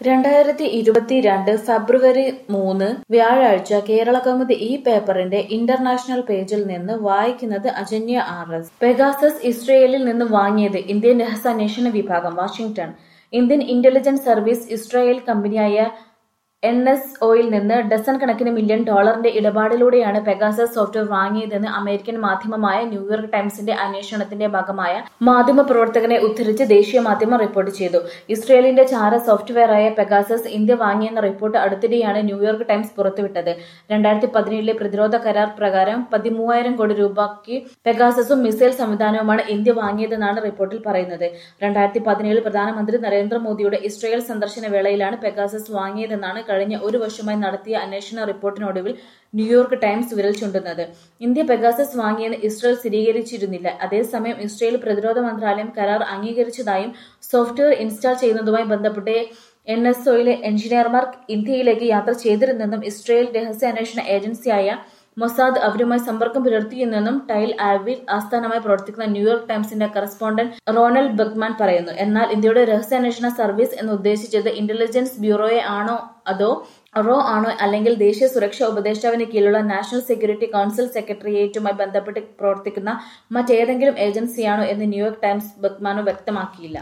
രണ്ടായിരത്തി ഇരുപത്തിരണ്ട് ഫെബ്രുവരി മൂന്ന് വ്യാഴാഴ്ച കേരള കൗമുദി ഈ പേപ്പറിന്റെ ഇന്റർനാഷണൽ പേജിൽ നിന്ന് വായിക്കുന്നത് അജന്യ ആർ എസ് പെഗാസസ് ഇസ്രയേലിൽ നിന്ന് വാങ്ങിയത് ഇന്ത്യൻ രഹസ്യാന്വേഷണ വിഭാഗം Washington Indian intelligence service Israel കമ്പനിയായ എൻ എസ് ഒയിൽ നിന്ന് ഡസൻ കണക്കിന് മില്യൺ ഡോളറിന്റെ ഇടപാടിലൂടെയാണ് പെഗാസസ് സോഫ്റ്റ്വെയർ വാങ്ങിയതെന്ന് അമേരിക്കൻ മാധ്യമമായ ന്യൂയോർക്ക് ടൈംസിന്റെ അന്വേഷണത്തിന്റെ ഭാഗമായ മാധ്യമ പ്രവർത്തകനെ ഉദ്ധരിച്ച് ദേശീയ മാധ്യമം റിപ്പോർട്ട് ചെയ്തു ഇസ്രയേലിന്റെ ചാര സോഫ്റ്റ്വെയറായ പെഗാസസ് ഇന്ത്യ വാങ്ങിയെന്ന റിപ്പോർട്ട് അടുത്തിടെയാണ് ന്യൂയോർക്ക് ടൈംസ് പുറത്തുവിട്ടത് രണ്ടായിരത്തി പതിനേഴിലെ പ്രതിരോധ കരാർ പ്രകാരം പതിമൂവായിരം കോടി രൂപയ്ക്ക് പെഗാസസും മിസൈൽ സംവിധാനവുമാണ് ഇന്ത്യ വാങ്ങിയതെന്നാണ് റിപ്പോർട്ടിൽ പറയുന്നത് രണ്ടായിരത്തി പതിനേഴിൽ പ്രധാനമന്ത്രി നരേന്ദ്രമോദിയുടെ ഇസ്രയേൽ സന്ദർശന വേളയിലാണ് പെഗാസസ് വാങ്ങിയതെന്നാണ് കഴിഞ്ഞ ഒരു വർഷമായി നടത്തിയ അന്വേഷണ റിപ്പോർട്ടിനൊടുവിൽ ന്യൂയോർക്ക് ടൈംസ് വിരൽ ചൂണ്ടുന്നത് ഇന്ത്യ പെഗാസസ് വാങ്ങിയെന്ന് ഇസ്രയേൽ സ്ഥിരീകരിച്ചിരുന്നില്ല അതേസമയം ഇസ്രയേൽ പ്രതിരോധ മന്ത്രാലയം കരാർ അംഗീകരിച്ചതായും സോഫ്റ്റ്വെയർ ഇൻസ്റ്റാൾ ചെയ്യുന്നതുമായി ബന്ധപ്പെട്ട് എൻ എസ് ഒയിലെ എഞ്ചിനീയർമാർ ഇന്ത്യയിലേക്ക് യാത്ര ചെയ്തിരുന്നെന്നും ഇസ്രയേൽ രഹസ്യാന്വേഷണ ഏജൻസിയായ മൊസാദ് അവരുമായി സമ്പർക്കം പുലർത്തിയെന്നും ടൈൽ ആവിൽ ആസ്ഥാനമായി പ്രവർത്തിക്കുന്ന ന്യൂയോർക്ക് ടൈംസിന്റെ കറസ്പോണ്ടന്റ് റോണൽഡ് ബഗ്മാൻ പറയുന്നു എന്നാൽ ഇന്ത്യയുടെ രഹസ്യാന്വേഷണ സർവീസ് എന്ന് ഉദ്ദേശിച്ചത് ഇന്റലിജൻസ് ബ്യൂറോയെ ആണോ അതോ റോ ആണോ അല്ലെങ്കിൽ ദേശീയ സുരക്ഷാ ഉപദേഷ്ടാവിന് കീഴിലുള്ള നാഷണൽ സെക്യൂരിറ്റി കൌൺസിൽ സെക്രട്ടേറിയറ്റുമായി ബന്ധപ്പെട്ട് പ്രവർത്തിക്കുന്ന മറ്റേതെങ്കിലും ഏജൻസിയാണോ എന്ന് ന്യൂയോർക്ക് ടൈംസ് ബഗ്മാനോ വ്യക്തമാക്കിയില്ല